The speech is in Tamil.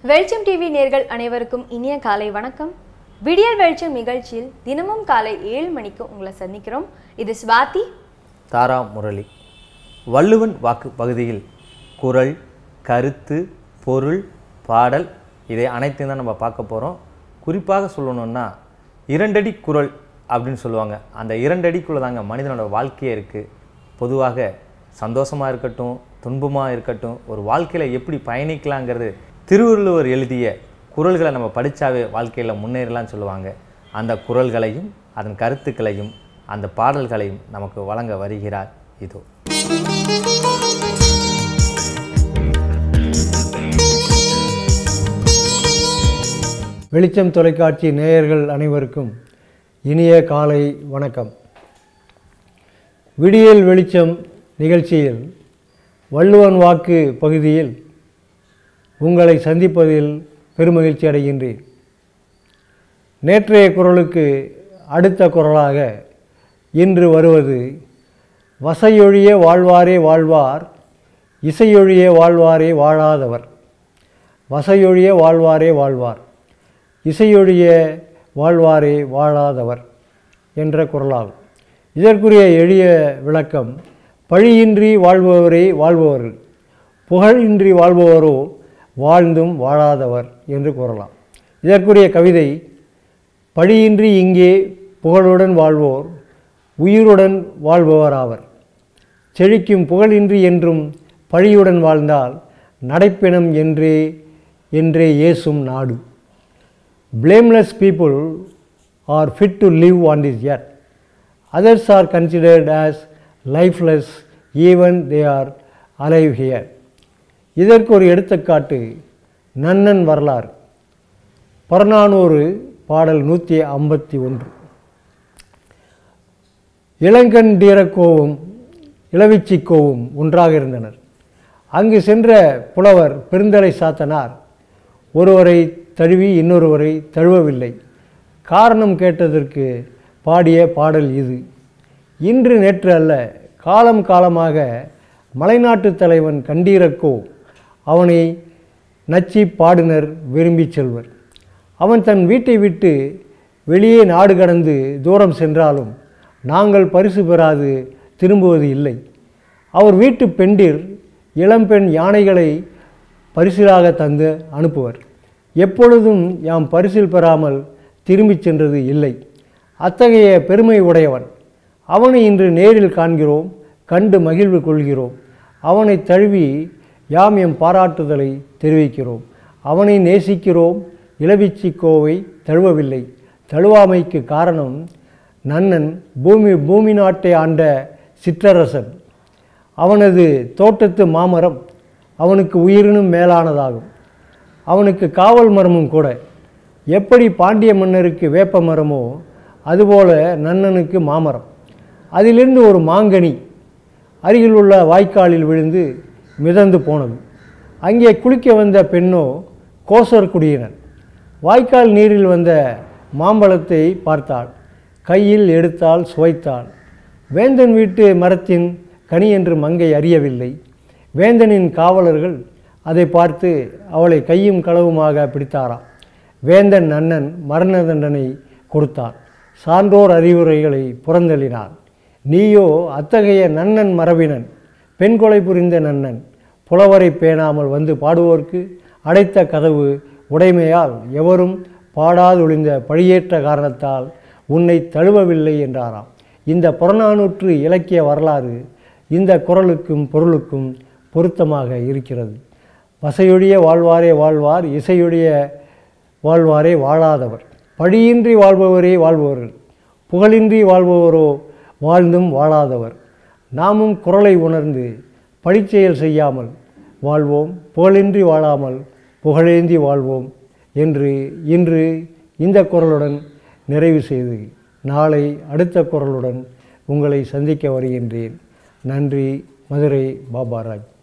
வெளிச்சம் டிவி நேர்கள் அனைவருக்கும் இனிய காலை வணக்கம் விடியல் வெளிச்சம் நிகழ்ச்சியில் தினமும் காலை ஏழு மணிக்கு உங்களை சந்திக்கிறோம் இது ஸ்வாதி தாரா முரளி வள்ளுவன் வாக்கு பகுதியில் குறள் கருத்து பொருள் பாடல் இதை அனைத்தையும் தான் நம்ம பார்க்க போகிறோம் குறிப்பாக சொல்லணும்னா இரண்டடி குறள் அப்படின்னு சொல்லுவாங்க அந்த இரண்டடிக்குள்ளே தாங்க மனிதனோட வாழ்க்கையே இருக்குது பொதுவாக சந்தோஷமாக இருக்கட்டும் துன்பமாக இருக்கட்டும் ஒரு வாழ்க்கையில் எப்படி பயணிக்கலாங்கிறது திருவள்ளுவர் எழுதிய குறள்களை நம்ம படித்தாவே வாழ்க்கையில் முன்னேறலாம்னு சொல்லுவாங்க அந்த குறள்களையும் அதன் கருத்துக்களையும் அந்த பாடல்களையும் நமக்கு வழங்க வருகிறார் இதோ வெளிச்சம் தொலைக்காட்சி நேயர்கள் அனைவருக்கும் இனிய காலை வணக்கம் விடியல் வெளிச்சம் நிகழ்ச்சியில் வள்ளுவன் வாக்கு பகுதியில் உங்களை சந்திப்பதில் பெருமகிழ்ச்சி அடைகின்றேன் நேற்றைய குரலுக்கு அடுத்த குரலாக இன்று வருவது வசையொழிய வாழ்வாரே வாழ்வார் இசையொழிய வாழ்வாரே வாழாதவர் வசையொழிய வாழ்வாரே வாழ்வார் இசையொழிய வாழ்வாரே வாழாதவர் என்ற குரலாகும் இதற்குரிய எளிய விளக்கம் பழியின்றி வாழ்பவரே வாழ்பவர்கள் புகழின்றி வாழ்பவரோ வாழ்ந்தும் வாழாதவர் என்று கூறலாம் இதற்குரிய கவிதை பழியின்றி இங்கே புகழுடன் வாழ்வோர் உயிருடன் வாழ்பவர் ஆவர் செழிக்கும் புகழின்றி என்றும் பழியுடன் வாழ்ந்தால் நடைப்பினம் என்றே என்றே ஏசும் நாடு blameless people are fit to live on this earth. Others are considered as lifeless even they are alive here. இதற்கு ஒரு எடுத்துக்காட்டு நன்னன் வரலாறு புறநானூறு பாடல் நூற்றி ஐம்பத்தி ஒன்று இளங்கண்டீரக்கோவும் இளவிச்சிக்கோவும் ஒன்றாக இருந்தனர் அங்கு சென்ற புலவர் பெருந்தலை சாத்தனார் ஒருவரை தழுவி இன்னொருவரை தழுவவில்லை காரணம் கேட்டதற்கு பாடிய பாடல் இது இன்று நேற்று அல்ல காலம் காலமாக மலைநாட்டு தலைவன் கண்டீரக்கோ அவனை நச்சி பாடுனர் விரும்பி செல்வர் அவன் தன் வீட்டை விட்டு வெளியே நாடு கடந்து தூரம் சென்றாலும் நாங்கள் பரிசு பெறாது திரும்புவது இல்லை அவர் வீட்டு பெண்டிர் இளம்பெண் யானைகளை பரிசிலாக தந்து அனுப்புவர் எப்பொழுதும் யாம் பரிசில் பெறாமல் திரும்பிச் சென்றது இல்லை அத்தகைய பெருமை உடையவன் அவனை இன்று நேரில் காண்கிறோம் கண்டு மகிழ்வு கொள்கிறோம் அவனை தழுவி யாம் எம் பாராட்டுதலை தெரிவிக்கிறோம் அவனை நேசிக்கிறோம் இளவிச்சிக்கோவை தழுவவில்லை தழுவாமைக்கு காரணம் நன்னன் பூமி பூமி நாட்டை ஆண்ட சிற்றரசன் அவனது தோட்டத்து மாமரம் அவனுக்கு உயிரினும் மேலானதாகும் அவனுக்கு காவல் மரமும் கூட எப்படி பாண்டிய மன்னருக்கு வேப்ப மரமோ அதுபோல நன்னனுக்கு மாமரம் அதிலிருந்து ஒரு மாங்கனி அருகில் உள்ள வாய்க்காலில் விழுந்து மிதந்து போனது அங்கே குளிக்க வந்த பெண்ணோ கோசர் குடியினர் வாய்க்கால் நீரில் வந்த மாம்பழத்தை பார்த்தாள் கையில் எடுத்தால் சுவைத்தாள் வேந்தன் வீட்டு மரத்தின் கனி என்று மங்கை அறியவில்லை வேந்தனின் காவலர்கள் அதை பார்த்து அவளை கையும் களவுமாக பிடித்தாராம் வேந்தன் அண்ணன் மரண தண்டனை கொடுத்தான் சான்றோர் அறிவுரைகளை புறந்தள்ளினான் நீயோ அத்தகைய நன்னன் மரபினன் பெண் கொலை புரிந்த நன்னன் புலவரை பேணாமல் வந்து பாடுவோர்க்கு அடைத்த கதவு உடைமையால் எவரும் பாடாதொழிந்த பழியேற்ற காரணத்தால் உன்னை தழுவவில்லை என்றாராம் இந்த புறநானூற்று இலக்கிய வரலாறு இந்த குரலுக்கும் பொருளுக்கும் பொருத்தமாக இருக்கிறது வசையொழிய வாழ்வாரே வாழ்வார் இசையொழிய வாழ்வாரே வாழாதவர் பழியின்றி வாழ்பவரே வாழ்பவர்கள் புகழின்றி வாழ்பவரோ வாழ்ந்தும் வாழாதவர் நாமும் குரலை உணர்ந்து பழிச்செயல் செய்யாமல் வாழ்வோம் புகழின்றி வாழாமல் புகழேந்தி வாழ்வோம் என்று இன்று இந்த குரலுடன் நிறைவு செய்து நாளை அடுத்த குரலுடன் உங்களை சந்திக்க வருகின்றேன் நன்றி மதுரை பாபாராஜ்